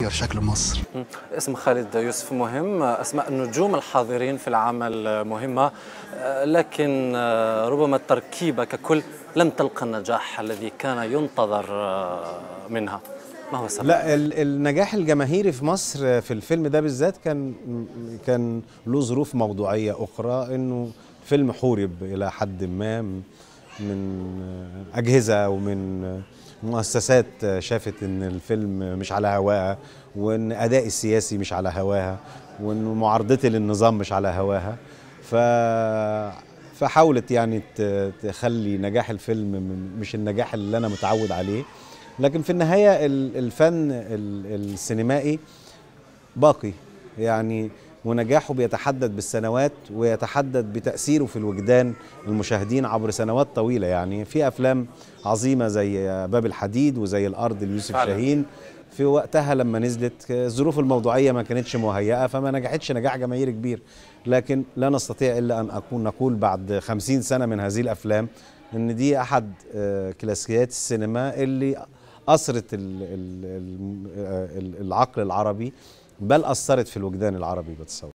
يغير شكل مصر اسم خالد يوسف مهم أسماء النجوم الحاضرين في العمل مهمة لكن ربما التركيبة ككل لم تلقى النجاح الذي كان ينتظر منها ما هو السبب؟ لا النجاح الجماهيري في مصر في الفيلم ده بالذات كان كان له ظروف موضوعيه اخرى انه فيلم حورب الى حد ما من اجهزه ومن مؤسسات شافت ان الفيلم مش على هواها وان ادائي السياسي مش على هواها وان معارضتي للنظام مش على هواها ف فحاولت يعني تخلي نجاح الفيلم مش النجاح اللي انا متعود عليه لكن في النهايه الفن السينمائي باقي يعني ونجاحه بيتحدد بالسنوات ويتحدد بتأثيره في الوجدان المشاهدين عبر سنوات طويلة يعني في أفلام عظيمة زي باب الحديد وزي الأرض ليوسف فعلا. شاهين في وقتها لما نزلت الظروف الموضوعية ما كانتش مهيئة فما نجحتش نجاح جماهيري كبير لكن لا نستطيع إلا أن أكون نقول بعد خمسين سنة من هذه الأفلام أن دي أحد كلاسيكيات السينما اللي أثرت العقل العربي بل أثرت في الوجدان العربي بتصور